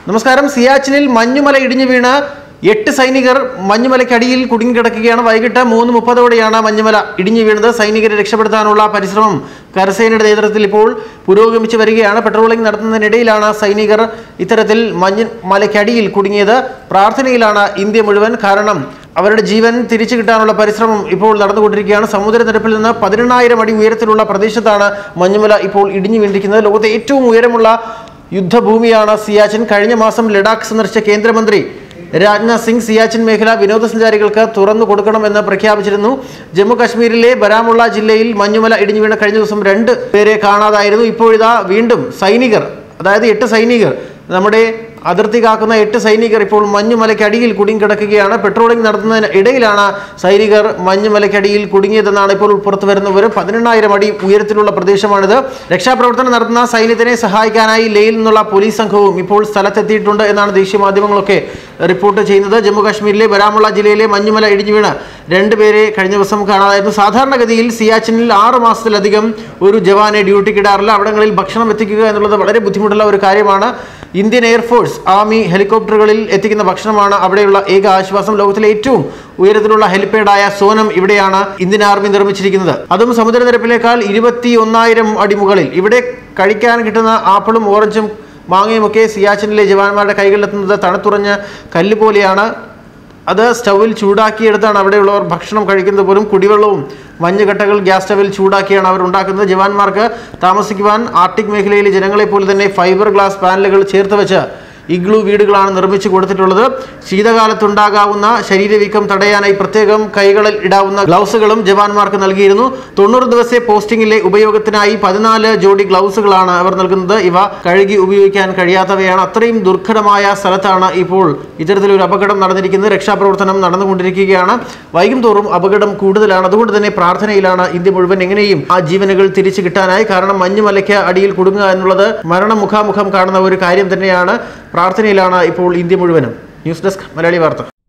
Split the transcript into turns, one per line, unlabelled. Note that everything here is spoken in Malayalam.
നമസ്കാരം സിയാച്ചിനിൽ മഞ്ഞുമല ഇടിഞ്ഞു വീണ് എട്ട് സൈനികർ മഞ്ഞുമലയ്ക്കടിയിൽ കുടുങ്ങിക്കിടക്കുകയാണ് വൈകിട്ട് മൂന്ന് മുപ്പതോടെയാണ് മഞ്ഞുമല ഇടിഞ്ഞു വീണത് സൈനികരെ രക്ഷപ്പെടുത്താനുള്ള പരിശ്രമം കരസേനയുടെ നേതൃത്വത്തിൽ ഇപ്പോൾ പുരോഗമിച്ചു വരികയാണ് പെട്രോളിംഗ് നടത്തുന്നതിനിടയിലാണ് സൈനികർ ഇത്തരത്തിൽ മഞ്ഞ് മലയ്ക്കടിയിൽ കുടുങ്ങിയത് പ്രാർത്ഥനയിലാണ് ഇന്ത്യ മുഴുവൻ കാരണം അവരുടെ ജീവൻ തിരിച്ചു കിട്ടാനുള്ള പരിശ്രമം ഇപ്പോൾ നടന്നുകൊണ്ടിരിക്കുകയാണ് സമുദ്രനിരപ്പിൽ നിന്ന് പതിനെണ്ണായിരം അടി ഉയരത്തിലുള്ള പ്രദേശത്താണ് മഞ്ഞുമല ഇപ്പോൾ ഇടിഞ്ഞു വീണ്ടിരിക്കുന്നത് ലോകത്തെ ഏറ്റവും ഉയരമുള്ള യുദ്ധഭൂമിയാണ് സിയാച്ചിൻ കഴിഞ്ഞ മാസം ലഡാക്ക് സന്ദർശിച്ച കേന്ദ്രമന്ത്രി രാജ്നാഥ് സിംഗ് സിയാച്ചിൻ മേഖല വിനോദസഞ്ചാരികൾക്ക് തുറന്നു കൊടുക്കണമെന്ന് പ്രഖ്യാപിച്ചിരുന്നു ജമ്മു കാശ്മീരിലെ ബരാമുള്ള ജില്ലയിൽ മഞ്ഞുമല ഇടിഞ്ഞു വീണ കഴിഞ്ഞ ദിവസം രണ്ട് പേരെ കാണാതായിരുന്നു ഇപ്പോഴിതാ വീണ്ടും സൈനികർ അതായത് എട്ട് സൈനികർ നമ്മുടെ അതിർത്തി കാക്കുന്ന എട്ട് സൈനികർ ഇപ്പോൾ മഞ്ഞുമലയ്ക്കടിയിൽ കുടുങ്ങിക്കിടക്കുകയാണ് പെട്രോളിംഗ് നടത്തുന്നതിന് ഇടയിലാണ് സൈനികർ മഞ്ഞുമലയ്ക്കടിയിൽ കുടുങ്ങിയതെന്നാണ് ഇപ്പോൾ പുറത്തു വരുന്ന വിവരം പതിനെണ്ണായിരം അടി ഉയരത്തിലുള്ള പ്രദേശമാണിത് രക്ഷാപ്രവർത്തനം നടത്തുന്ന സൈന്യത്തിനെ സഹായിക്കാനായി ലേയിൽ നിന്നുള്ള പോലീസ് സംഘവും ഇപ്പോൾ സ്ഥലത്തെത്തിയിട്ടുണ്ട് എന്നാണ് ദേശീയ മാധ്യമങ്ങളൊക്കെ റിപ്പോർട്ട് ചെയ്യുന്നത് ജമ്മു കാശ്മീരിലെ ബരാമുള്ള ജില്ലയിലെ മഞ്ഞുമല ഇടിഞ്ഞു വീണ് രണ്ടുപേരെ കഴിഞ്ഞ ദിവസം കാണാതായിരുന്നു സാധാരണഗതിയിൽ സിയാച്ചിനിൽ ആറ് മാസത്തിലധികം ഒരു ജവാനെ ഡ്യൂട്ടിക്കിടാറില്ല അവിടങ്ങളിൽ ഭക്ഷണം എത്തിക്കുക എന്നുള്ളത് വളരെ ബുദ്ധിമുട്ടുള്ള ഒരു കാര്യമാണ് ഇന്ത്യൻ എയർഫോഴ്സ് ആർമി ഹെലികോപ്റ്ററുകളിൽ എത്തിക്കുന്ന ഭക്ഷണമാണ് അവിടെയുള്ള ഏക ആശ്വാസം ലോകത്തിലെ ഏറ്റവും ഉയരത്തിലുള്ള ഹെലിപ്പേഡായ സോനം ഇവിടെയാണ് ഇന്ത്യൻ ആർമി നിർമ്മിച്ചിരിക്കുന്നത് അതും സമുദ്രനിരപ്പിനേക്കാൾ ഇരുപത്തി ഒന്നായിരം അടി മുകളിൽ ഇവിടെ കഴിക്കാൻ കിട്ടുന്ന ആപ്പിളും ഓറഞ്ചും മാങ്ങയുമൊക്കെ സിയാച്ചിനിലെ ജവാന്മാരുടെ കൈകളിലെത്തുന്നത് തണുത്തുറഞ്ഞ കല്ല് പോലെയാണ് അത് സ്റ്റൗവിൽ ചൂടാക്കിയെടുത്താണ് അവിടെയുള്ളവർ ഭക്ഷണം കഴിക്കുന്നത് പോലും കുടിവെള്ളവും മഞ്ഞുകട്ടകൾ ഗ്യാസ് സ്റ്റവിൽ ചൂടാക്കിയാണ് അവർ ഉണ്ടാക്കുന്നത് ജവാന്മാർക്ക് താമസിക്കുവാൻ ആർട്ടിക് മേഖലയിലെ ജനങ്ങളെ പോലെ തന്നെ ഫൈബർ ഗ്ലാസ് പാനലുകൾ ചേർത്ത് വെച്ച് ഇഗ്ലു വീടുകളാണ് നിർമ്മിച്ചു കൊടുത്തിട്ടുള്ളത് ശീതകാലത്തുണ്ടാകാവുന്ന ശരീരവീക്കം തടയാനായി പ്രത്യേകം കൈകളിൽ ഇടാവുന്ന ഗ്ലൗസുകളും ജവാന്മാർക്ക് നൽകിയിരുന്നു തൊണ്ണൂറ് ദിവസത്തെ പോസ്റ്റിംഗിലെ ഉപയോഗത്തിനായി പതിനാല് ജോഡി ഗ്ലൗസുകളാണ് അവർ നൽകുന്നത് ഇവ കഴുകി ഉപയോഗിക്കാൻ കഴിയാത്തവയാണ് അത്രയും ദുർഘടമായ സ്ഥലത്താണ് ഇപ്പോൾ ഇത്തരത്തിലൊരു അപകടം നടന്നിരിക്കുന്നത് രക്ഷാപ്രവർത്തനം നടന്നുകൊണ്ടിരിക്കുകയാണ് വൈകും തോറും അപകടം കൂടുതലാണ് അതുകൊണ്ട് തന്നെ പ്രാർത്ഥനയിലാണ് ഇന്ത്യ മുഴുവൻ എങ്ങനെയും ആ ജീവനുകൾ തിരിച്ചു കിട്ടാനായി കാരണം മഞ്ഞുമലയ്ക്ക് അടിയിൽ കുടുങ്ങുക എന്നുള്ളത് മരണം മുഖാമുഖം കാണുന്ന ഒരു കാര്യം തന്നെയാണ് പ്രാർത്ഥനയിലാണ് ഇപ്പോൾ ഇന്ത്യ മുഴുവനും ന്യൂസ് ഡെസ്ക് മലയാളി വാർത്ത